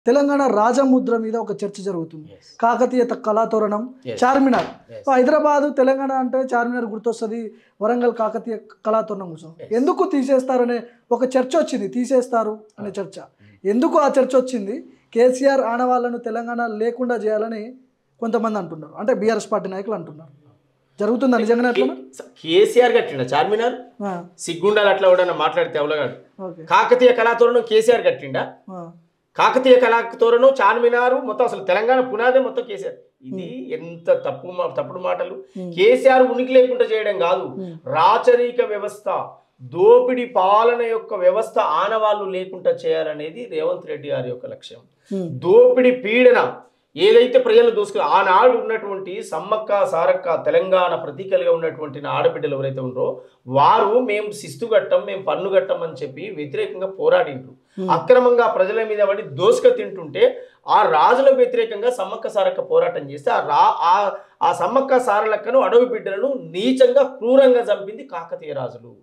తెలంగాణ రాజముద్ర మీద ఒక చర్చ జరుగుతుంది Yes. కాకతీయ త- Kalathoranam Yes. Charminar Yes. So Hyderabad Telangana అంటే చార్మినార్ గుర్తొస్తుంది వరంగల్ కాకతీయ కళాతోరణం కోసం Yes. ఎందుకు తీసేస్తారనే ఒక చర్చ వచ్చింది తీసేస్తారు అనే చర్చ ఎందుకు ఆ చర్చ వచ్చింది కేసీఆర్ ఆనవాళ్లను తెలంగాణ లేకుండా చేయాలని కొంతమంది అంటున్నారు అంటే బీఆర్ఎస్ పార్టీ నాయకులు అంటున్నారు జరుగుతుందా నిజంగానే అట్లా కేసీఆర్ కట్టిండ చార్మినార్ సిగ్గుండాలు అట్లా కూడా మాట్లాడితే అవలగాడు ఓకే కాకతీయ కళాతోరణం కేసీఆర్ కట్టిండా కాకతీయ కళాతోరణం చార్మినారు మొత్తం అసలు తెలంగాణ పునాదే మొత్తం కేసీఆర్ ఇది ఎంత తప్పు మా- తప్పుడు మాటలు కేసీఆర్ ఉనికి లేకుండా చేయడం కాదు రాచరిక వ్యవస్థ దోపిడి పాలన యొక్క వ్యవస్థ ఆనవాళ్ళు లేకుండా చేయాలనేది రేవంత్ రెడ్డి గారి యొక్క లక్ష్యం దోపిడి పీడన ఏదైతే ప్రజలు దోసుకు ఆనాడు ఉన్నటువంటి సమ్మక్క సారక్క తెలంగాణ ప్రతీకలుగా ఉన్నటువంటి నా ఆడబిడ్డలు ఎవరైతే ఉన్నారో వారు మేము శిస్తు కట్టం మేము పన్ను కట్టం అని చెప్పి వ్యతిరేకంగా పోరాడిండ్రు అక్రమంగా ప్రజల మీద పడి దోసుక తింటుంటే ఆ రాజులకు వ్యతిరేకంగా సమ్మక్క సారక్క పోరాటం చేస్తే ఆ రా ఆ- ఆ సమ్మక్క సారలక్కను అడవి బిడ్డలను నీచంగా క్రూరంగా చంపింది కాకతీయ రాజులు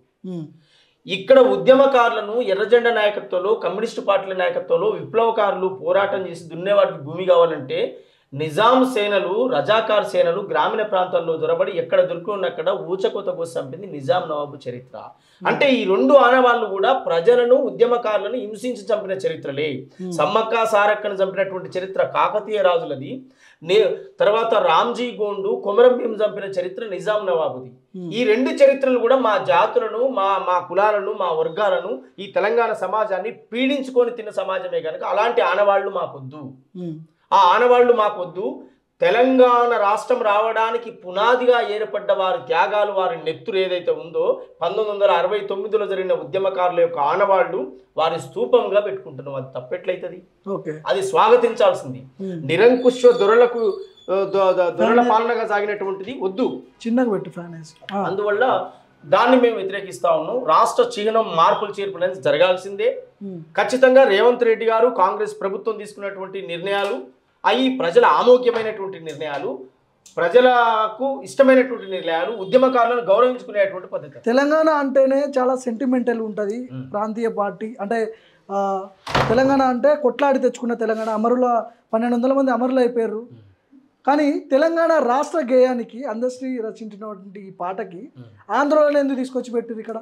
ఇక్కడ ఉద్యమకారులను ఎర్రజెండా నాయకత్వంలో కమ్యూనిస్టు పార్టీల నాయకత్వంలో విప్లవకారులు పోరాటం చేసి దున్నేవాడికి భూమి కావాలంటే నిజాం సేనలు రజాకార్ సేనలు గ్రామీణ ప్రాంతాల్లో దొరబడి ఎక్కడ దొరుకున్నక్కడ ఊచకోత కోసి చంపింది నిజాం నవాబు చరిత్ర అంటే ఈ రెండు ఆనవాళ్ళు కూడా ప్రజలను ఉద్యమకారులను హింసించి చంపిన చరిత్రలే సమ్మక్క సారక్కను చంపినటువంటి చరిత్ర కాకతీయ రాజులది నే తర్వాత రామ్జీ గోండు కొమరం భీం చంపిన చరిత్ర నిజాం నవాబుది ఈ రెండు చరిత్రలు కూడా మా జాతులను మా మా కులాలను మా వర్గాలను ఈ తెలంగాణ సమాజాన్ని పీడించుకొని తిన్న సమాజమే కనుక అలాంటి ఆనవాళ్లు మాకొద్దు ఆ ఆనవాళ్లు మాకొద్దు తెలంగాణ రాష్ట్రం రావడానికి పునాదిగా ఏర్పడ్డ వారి త్యాగాలు వారి నెత్తురు ఏదైతే ఉందో పంతొమ్మిది వందల అరవై తొమ్మిదిలో జరిగిన ఉద్యమకారుల యొక్క ఆనవాళ్లు వారి స్తూపంగా పెట్టుకుంటున్నాం అది తప్పెట్లయితది ఓకే అది స్వాగతించాల్సింది నిరంకుశ దొరలకు ఆ, దొ- దొ- దొరల పాలనగా సాగినటువంటిది వద్దు చిన్నగా పెట్టు ఫ్యాన్ వేసి ఆ, అందువల్ల దాన్ని మేము వ్యతిరేకిస్తా ఉన్నాం రాష్ట్ర చిహ్నం మార్పులు చేర్పులు అనేది జరగాల్సిందే ఉమ్, ఖచ్చితంగా రేవంత్ రెడ్డి గారు కాంగ్రెస్ ప్రభుత్వం తీసుకున్నటువంటి నిర్ణయాలు అవి ప్రజల ఆమోగ్యమైనటువంటి నిర్ణయాలు ప్రజలకు ఇష్టమైనటువంటి నిర్ణయాలు ఉద్యమకారులను గౌరవించుకునేటువంటి పద్ధతి తెలంగాణ అంటేనే చాలా సెంటిమెంటల్ ఉంటుంది మ్మ్. ప్రాంతీయ పార్టీ అంటే ఆ, తెలంగాణ అంటే కొట్లాడి తెచ్చుకున్న తెలంగాణ అమరుల పన్నెండు వందల మంది అమరులు అయిపోయారు కానీ తెలంగాణ రాష్ట్ర గేయానికి అందశ్రీ రచించినటువంటి ఈ పాటకి ఆంధ్రలో ఎందుకు తీసుకొచ్చి పెట్టింది ఇక్కడ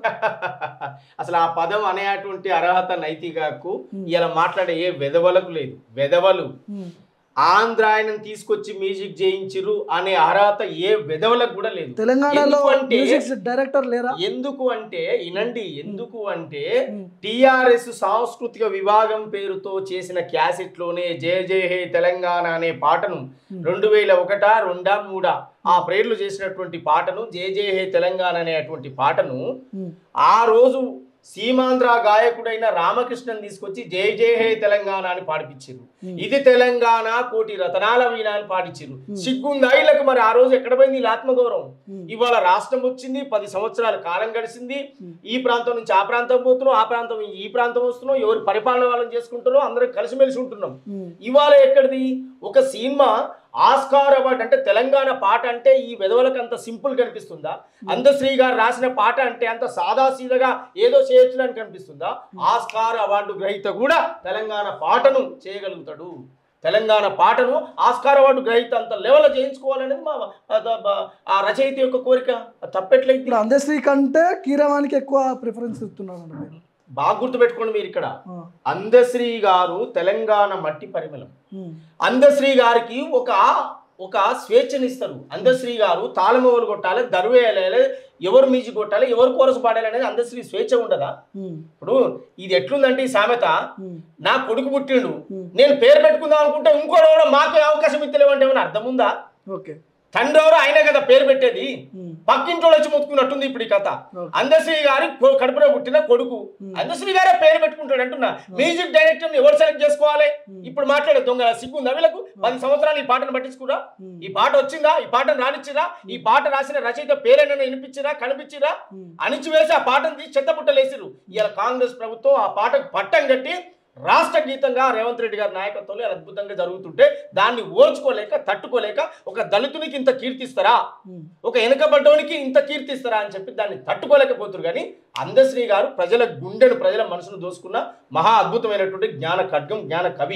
అసలు ఆ పదం అనేటువంటి అర్హత నైతికకు ఇలా మాట్లాడే ఏ వెధవలకు లేదు వెధవలు మ్మ్. ఆంధ్రాయనం తీసుకొచ్చి మ్యూజిక్ చేయించిరు అనే అర్హత ఏ వెధవలకు కూడా లేదు తెలంగాణలో ఎందుకు అంటే మ్యూజిక్ డైరెక్టర్ లేరా ఎందుకు అంటే వినండి ఎందుకు అంటే మ్మ్. టిఆర్ఎస్ సాంస్కృతిక విభాగం పేరుతో చేసిన క్యాసెట్ లోనే జయ జయ హే తెలంగాణ అనే పాటను రెండు వేల ఒకటా రెండా మూడా ఆ ప్రేర్లు చేసినటువంటి పాటను జయ జయ హే తెలంగాణ అనేటువంటి పాటను మ్మ్. ఆ రోజు సీమాంధ్ర గాయకుడైన రామకృష్ణన్ తీసుకొచ్చి జయ జయ హే తెలంగాణ అని పాడిపించారు ఇది తెలంగాణ కోటి రతనాల వీణ అని పాడించారు సిగ్గుందా వీళ్ళకి మరి ఆ రోజు ఎక్కడ పోయింది వీళ్ళ ఆత్మగౌరవం మ్మ్. ఇవాళ రాష్ట్రం వచ్చింది పది సంవత్సరాల కాలం గడిచింది ఈ ప్రాంతం నుంచి ఆ ప్రాంతం పోతున్నాం ఆ ప్రాంతం నుంచి ఈ ప్రాంతం వస్తున్నాం ఎవరు పరిపాలన వాళ్ళని చేసుకుంటున్నాం అందరం కలిసిమెలిసి ఉంటున్నాం మ్మ్. ఇవాళ ఎక్కడిది ఒక సినిమా ఆస్కార్ అవార్డ్ అంటే తెలంగాణ పాట అంటే ఈ వెధవలకు అంత సింపుల్ కనిపిస్తుందా అందశ్రీ గారు రాసిన పాట అంటే అంత సాదాసీదగా ఏదో చేయొచ్చు అని కనిపిస్తుందా ఆస్కార్ అవార్డు గ్రహీత కూడా తెలంగాణ పాటను చేయగలుగుతాడు తెలంగాణ పాటను ఆస్కార్ అవార్డు గ్రహీత అంత లెవెల్ చేయించుకోవాలనేది మా ఆ ద- బ- ఆ రచయిత యొక్క కోరిక అది తప్పెట్లయితే ఇప్పుడు అందశ్రీ కంటే కీరవానికి ఎక్కువ ప్రిఫరెన్స్ ఇస్తున్నారు మీరు బాగా గుర్తుపెట్టుకోండి మీరు ఇక్కడ ఆ. అందశ్రీ గారు తెలంగాణ మట్టి పరిమళం మ్మ్. అందశ్రీ గారికి ఒక ఒక స్వేచ్ఛనిస్తారు అందశ్రీ గారు తాళమొగలు కొట్టాలి దర్వేయాలి ఎవరు మీజి కొట్టాలి ఎవరు కోరసు పాడాలి అనేది అందశ్రీ స్వేచ్ఛ ఉండదా మ్మ్. ఇప్పుడు ఇది ఎట్లుందంటే ఈ సామెత మ్మ్. నా కొడుకు పుట్టిండు మ్మ్. నేను పేరు పెట్టుకుందాం అనుకుంటే ఇంకోటి కూడా మాకే అవకాశం ఇస్తలేమంటే ఏమైనా అర్థం ఉందా ఓకే తండ్రి ఎవరు ఆయనే కదా పేరు పెట్టేది మ్మ్. పక్కింటోళ్ళు వచ్చి మొత్తుకున్నట్టుంది ఇప్పుడు ఈ కథ ఓకే. అందశ్రీ గారి కొ- కడుపున పుట్టిన కొడుకు అందశ్రీ గారే పేరు పెట్టుకుంటాడు అంటున్నా మ్యూజిక్ డైరెక్టర్ ఎవరు సెలెక్ట్ చేసుకోవాలి ఇప్పుడు మాట్లాడే దొంగ సిగ్గుందా వీళ్ళకు పది సంవత్సరాలు ఈ పాటను పట్టించుకురా మ్మ్. ఈ పాట వచ్చిందా ఈ పాటను రానిచ్చిరా ఈ పాట రాసిన రచయిత పేరైనా వినిపించిరా కనిపించిరా మ్మ్. అణిచివేసి ఆ పాటను తీసి చెత్తపుట్టలేసిరు ఇలా కాంగ్రెస్ ప్రభుత్వం ఆ పాటకు పట్టం కట్టి రాష్ట్ర గీతంగా రేవంత్ రెడ్డి గారి నాయకత్వంలో ఇలా అద్భుతంగా జరుగుతుంటే దాన్ని ఓర్చుకోలేక తట్టుకోలేక ఒక దళితునికి ఇంత కీర్తిస్తారా మ్మ్. ఒక వెనుకబడ్డోనికి ఇంత కీర్తిస్తారా అని చెప్పి దాన్ని తట్టుకోలేకపోతున్నారు కానీ అందశ్రీ గారు ప్రజల గుండెను ప్రజల మనసును దోసుకున్న మహా అద్భుతమైనటువంటి జ్ఞాన ఖడ్గం జ్ఞాన కవి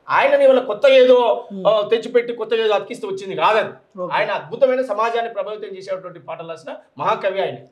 ఆయనని ఇవాళ కొత్త ఏదో ఆ, తెచ్చిపెట్టి కొత్త ఏదో అతికిస్తూ వచ్చింది కాదని Okay. ఆయన అద్భుతమైన సమాజాన్ని ప్రభావితం చేసేటువంటి పాటలు రాసిన మహాకవి ఆయన